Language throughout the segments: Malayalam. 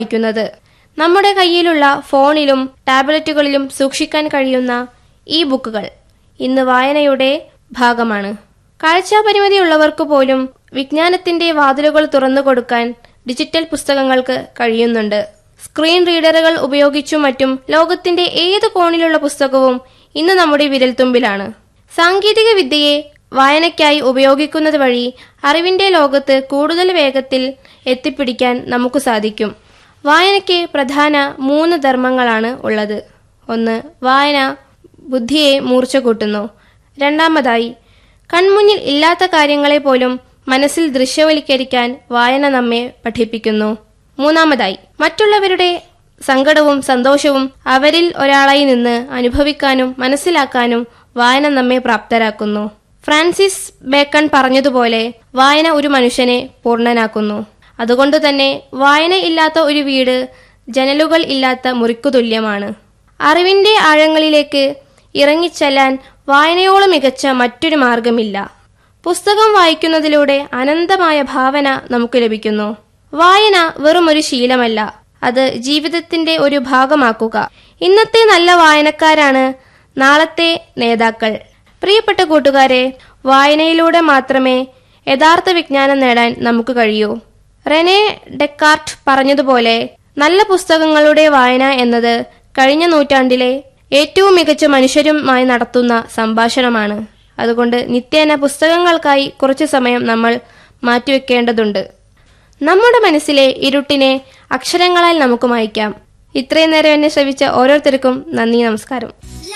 വായിക്കുന്നത് നമ്മുടെ കയ്യിലുള്ള ഫോണിലും ടാബ്ലറ്റുകളിലും സൂക്ഷിക്കാൻ കഴിയുന്ന ഈ ബുക്കുകൾ ഇന്ന് വായനയുടെ ഭാഗമാണ് കാഴ്ചാപരിമിതിയുള്ളവർക്ക് പോലും വിജ്ഞാനത്തിന്റെ വാതിലുകൾ തുറന്നു കൊടുക്കാൻ ഡിജിറ്റൽ പുസ്തകങ്ങൾക്ക് കഴിയുന്നുണ്ട് സ്ക്രീൻ റീഡറുകൾ ഉപയോഗിച്ചും മറ്റും ലോകത്തിന്റെ ഏത് കോണിലുള്ള പുസ്തകവും ഇന്ന് നമ്മുടെ വിരൽത്തുമ്പിലാണ് സാങ്കേതിക വിദ്യയെ വായനയ്ക്കായി ഉപയോഗിക്കുന്നത് വഴി അറിവിന്റെ ലോകത്ത് കൂടുതൽ വേഗത്തിൽ എത്തിപ്പിടിക്കാൻ നമുക്ക് സാധിക്കും വായനയ്ക്ക് പ്രധാന മൂന്ന് ധർമ്മങ്ങളാണ് ഉള്ളത് ഒന്ന് വായന ബുദ്ധിയെ മൂർച്ച കൂട്ടുന്നു രണ്ടാമതായി കൺമുന്നിൽ ഇല്ലാത്ത കാര്യങ്ങളെ പോലും മനസ്സിൽ ദൃശ്യവൽക്കരിക്കാൻ വായന നമ്മെ പഠിപ്പിക്കുന്നു മൂന്നാമതായി മറ്റുള്ളവരുടെ സങ്കടവും സന്തോഷവും അവരിൽ ഒരാളായി നിന്ന് അനുഭവിക്കാനും മനസ്സിലാക്കാനും വായന നമ്മെ പ്രാപ്തരാക്കുന്നു ഫ്രാൻസിസ് ബേക്കൺ പറഞ്ഞതുപോലെ വായന ഒരു മനുഷ്യനെ പൂർണ്ണനാക്കുന്നു അതുകൊണ്ട് തന്നെ വായന ഇല്ലാത്ത ഒരു വീട് ജനലുകൾ ഇല്ലാത്ത മുറിക്കു തുല്യമാണ് അറിവിന്റെ ആഴങ്ങളിലേക്ക് ഇറങ്ങിച്ചെല്ലാൻ വായനയോളം മികച്ച മറ്റൊരു മാർഗമില്ല പുസ്തകം വായിക്കുന്നതിലൂടെ അനന്തമായ ഭാവന നമുക്ക് ലഭിക്കുന്നു വായന വെറും ഒരു ശീലമല്ല അത് ജീവിതത്തിന്റെ ഒരു ഭാഗമാക്കുക ഇന്നത്തെ നല്ല വായനക്കാരാണ് നാളത്തെ നേതാക്കൾ പ്രിയപ്പെട്ട കൂട്ടുകാരെ വായനയിലൂടെ മാത്രമേ യഥാർത്ഥ വിജ്ഞാനം നേടാൻ നമുക്ക് കഴിയൂ റെനെ ഡെക്കാർട്ട് പറഞ്ഞതുപോലെ നല്ല പുസ്തകങ്ങളുടെ വായന എന്നത് കഴിഞ്ഞ നൂറ്റാണ്ടിലെ ഏറ്റവും മികച്ച മനുഷ്യരുമായി നടത്തുന്ന സംഭാഷണമാണ് അതുകൊണ്ട് നിത്യേന പുസ്തകങ്ങൾക്കായി കുറച്ചു സമയം നമ്മൾ മാറ്റിവെക്കേണ്ടതുണ്ട് നമ്മുടെ മനസ്സിലെ ഇരുട്ടിനെ അക്ഷരങ്ങളാൽ നമുക്ക് മായ്ക്കാം ഇത്രയും നേരം എന്നെ ശ്രവിച്ച ഓരോരുത്തർക്കും നന്ദി നമസ്കാരം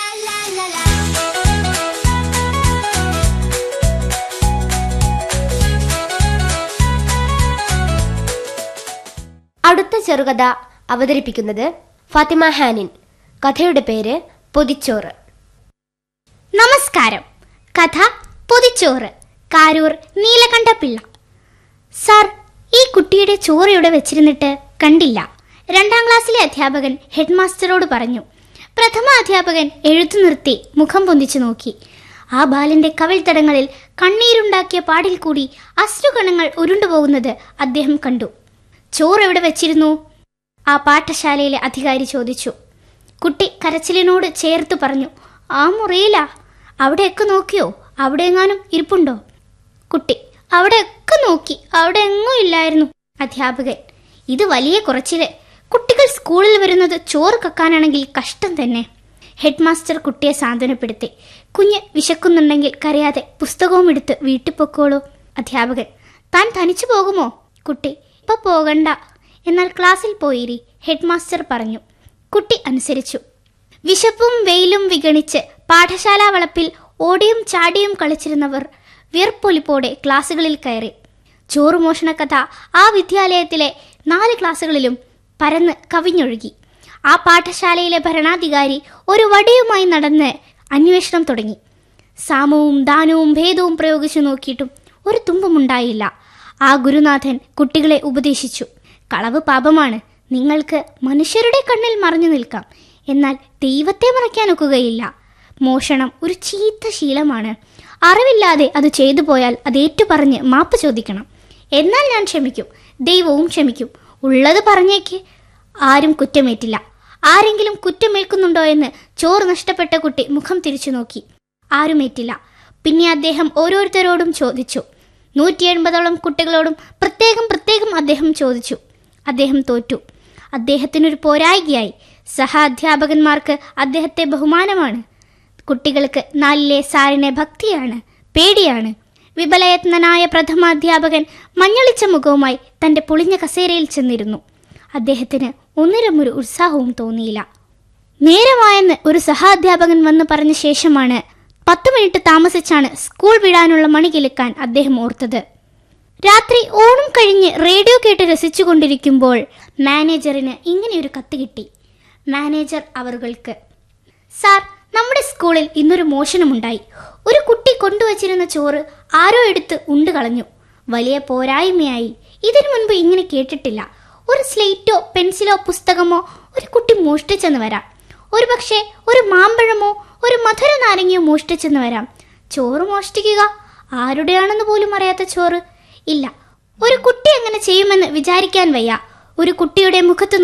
അടുത്ത ചെറുകഥ അവതരിപ്പിക്കുന്നത് ഫാത്തിമ ഹാനിൻ കഥയുടെ പേര് പൊതിച്ചോറ് നമസ്കാരം കഥ പൊതിച്ചോറ് കാരൂർ നീലകണ്ഠപിള്ള സാർ ഈ കുട്ടിയുടെ ചോറ് ഇവിടെ വെച്ചിരുന്നിട്ട് കണ്ടില്ല രണ്ടാം ക്ലാസ്സിലെ അധ്യാപകൻ ഹെഡ് മാസ്റ്ററോട് പറഞ്ഞു പ്രഥമ അധ്യാപകൻ എഴുത്തു നിർത്തി മുഖം പൊന്തിച്ചു നോക്കി ആ ബാലന്റെ കവിൾത്തടങ്ങളിൽ കണ്ണീരുണ്ടാക്കിയ പാടിൽ കൂടി അശ്രുകണങ്ങൾ ഉരുണ്ടുപോകുന്നത് അദ്ദേഹം കണ്ടു ചോറ് എവിടെ വെച്ചിരുന്നു ആ പാഠശാലയിലെ അധികാരി ചോദിച്ചു കുട്ടി കരച്ചിലിനോട് ചേർത്ത് പറഞ്ഞു ആ മുറിയിലാ അവിടെയൊക്കെ നോക്കിയോ അവിടെ എങ്ങാനും ഇരിപ്പുണ്ടോ കുട്ടി അവിടെയൊക്കെ നോക്കി അവിടെ എങ്ങും ഇല്ലായിരുന്നു അധ്യാപകൻ ഇത് വലിയ കുറച്ചില് കുട്ടികൾ സ്കൂളിൽ വരുന്നത് ചോറ് കക്കാനാണെങ്കിൽ കഷ്ടം തന്നെ ഹെഡ് മാസ്റ്റർ കുട്ടിയെ സാന്ത്വനപ്പെടുത്തി കുഞ്ഞ് വിശക്കുന്നുണ്ടെങ്കിൽ കരയാതെ പുസ്തകവും എടുത്ത് വീട്ടിൽ പൊക്കോളൂ അധ്യാപകൻ താൻ തനിച്ചു പോകുമോ കുട്ടി ഇപ്പൊ പോകണ്ട എന്നാൽ ക്ലാസ്സിൽ പോയിരി ഹെഡ് മാസ്റ്റർ പറഞ്ഞു കുട്ടി അനുസരിച്ചു വിശപ്പും വെയിലും വിഗണിച്ച് പാഠശാലാ വളപ്പിൽ ഓടിയും ചാടിയും കളിച്ചിരുന്നവർ വിയർപ്പൊലിപ്പോടെ ക്ലാസ്സുകളിൽ കയറി ചോറുമോഷണ കഥ ആ വിദ്യാലയത്തിലെ നാല് ക്ലാസ്സുകളിലും പരന്ന് കവിഞ്ഞൊഴുകി ആ പാഠശാലയിലെ ഭരണാധികാരി ഒരു വടിയുമായി നടന്ന് അന്വേഷണം തുടങ്ങി സാമവും ദാനവും ഭേദവും പ്രയോഗിച്ചു നോക്കിയിട്ടും ഒരു തുമ്പുമുണ്ടായില്ല ആ ഗുരുനാഥൻ കുട്ടികളെ ഉപദേശിച്ചു കളവ് പാപമാണ് നിങ്ങൾക്ക് മനുഷ്യരുടെ കണ്ണിൽ മറഞ്ഞു നിൽക്കാം എന്നാൽ ദൈവത്തെ മറയ്ക്കാനൊക്കുകയില്ല മോഷണം ഒരു ചീത്ത ശീലമാണ് അറിവില്ലാതെ അത് ചെയ്തു പോയാൽ അത് ഏറ്റുപറഞ്ഞ് മാപ്പ് ചോദിക്കണം എന്നാൽ ഞാൻ ക്ഷമിക്കും ദൈവവും ക്ഷമിക്കും ഉള്ളത് പറഞ്ഞേക്ക് ആരും കുറ്റമേറ്റില്ല ആരെങ്കിലും കുറ്റമേൽക്കുന്നുണ്ടോ എന്ന് ചോറ് നഷ്ടപ്പെട്ട കുട്ടി മുഖം തിരിച്ചു നോക്കി ആരുമേറ്റില്ല പിന്നെ അദ്ദേഹം ഓരോരുത്തരോടും ചോദിച്ചു നൂറ്റി എൺപതോളം കുട്ടികളോടും പ്രത്യേകം പ്രത്യേകം അദ്ദേഹം ചോദിച്ചു അദ്ദേഹം തോറ്റു അദ്ദേഹത്തിനൊരു പോരായികയായി സഹ അധ്യാപകന്മാർക്ക് അദ്ദേഹത്തെ ബഹുമാനമാണ് കുട്ടികൾക്ക് നാലിലെ സാറിനെ ഭക്തിയാണ് പേടിയാണ് വിപലയത്നനായ പ്രഥമാധ്യാപകൻ മഞ്ഞളിച്ച മുഖവുമായി തന്റെ പൊളിഞ്ഞ കസേരയിൽ ചെന്നിരുന്നു അദ്ദേഹത്തിന് ഒന്നിനുമൊരു ഉത്സാഹവും തോന്നിയില്ല നേരമായെന്ന് ഒരു സഹാധ്യാപകൻ വന്ന് പറഞ്ഞ ശേഷമാണ് പത്ത് മിനിറ്റ് താമസിച്ചാണ് സ്കൂൾ വിടാനുള്ള മണി കിലുക്കാൻ അദ്ദേഹം ഓർത്തത് രാത്രി ഓണം കഴിഞ്ഞ് റേഡിയോ കേട്ട് രസിച്ചുകൊണ്ടിരിക്കുമ്പോൾ മാനേജറിന് ഇങ്ങനെയൊരു കത്ത് കിട്ടി മാനേജർ അവറുകൾക്ക് സാർ നമ്മുടെ സ്കൂളിൽ ഇന്നൊരു മോഷണമുണ്ടായി ഒരു കുട്ടി കൊണ്ടുവച്ചിരുന്ന ചോറ് ആരോ എടുത്ത് ഉണ്ട് കളഞ്ഞു വലിയ പോരായ്മയായി ഇതിനു മുൻപ് ഇങ്ങനെ കേട്ടിട്ടില്ല ഒരു സ്ലേറ്റോ പെൻസിലോ പുസ്തകമോ ഒരു കുട്ടി മോഷ്ടിച്ചെന്ന് വരാം ഒരു പക്ഷേ ഒരു മാമ്പഴമോ ഒരു മധുര നാരങ്ങയോ മോഷ്ടിച്ചെന്ന് വരാം ചോറ് മോഷ്ടിക്കുക ആരുടെയാണെന്ന് പോലും അറിയാത്ത ചോറ് ഇല്ല ഒരു കുട്ടി അങ്ങനെ ചെയ്യുമെന്ന് വിചാരിക്കാൻ വയ്യ ഒരു കുട്ടിയുടെ മുഖത്ത്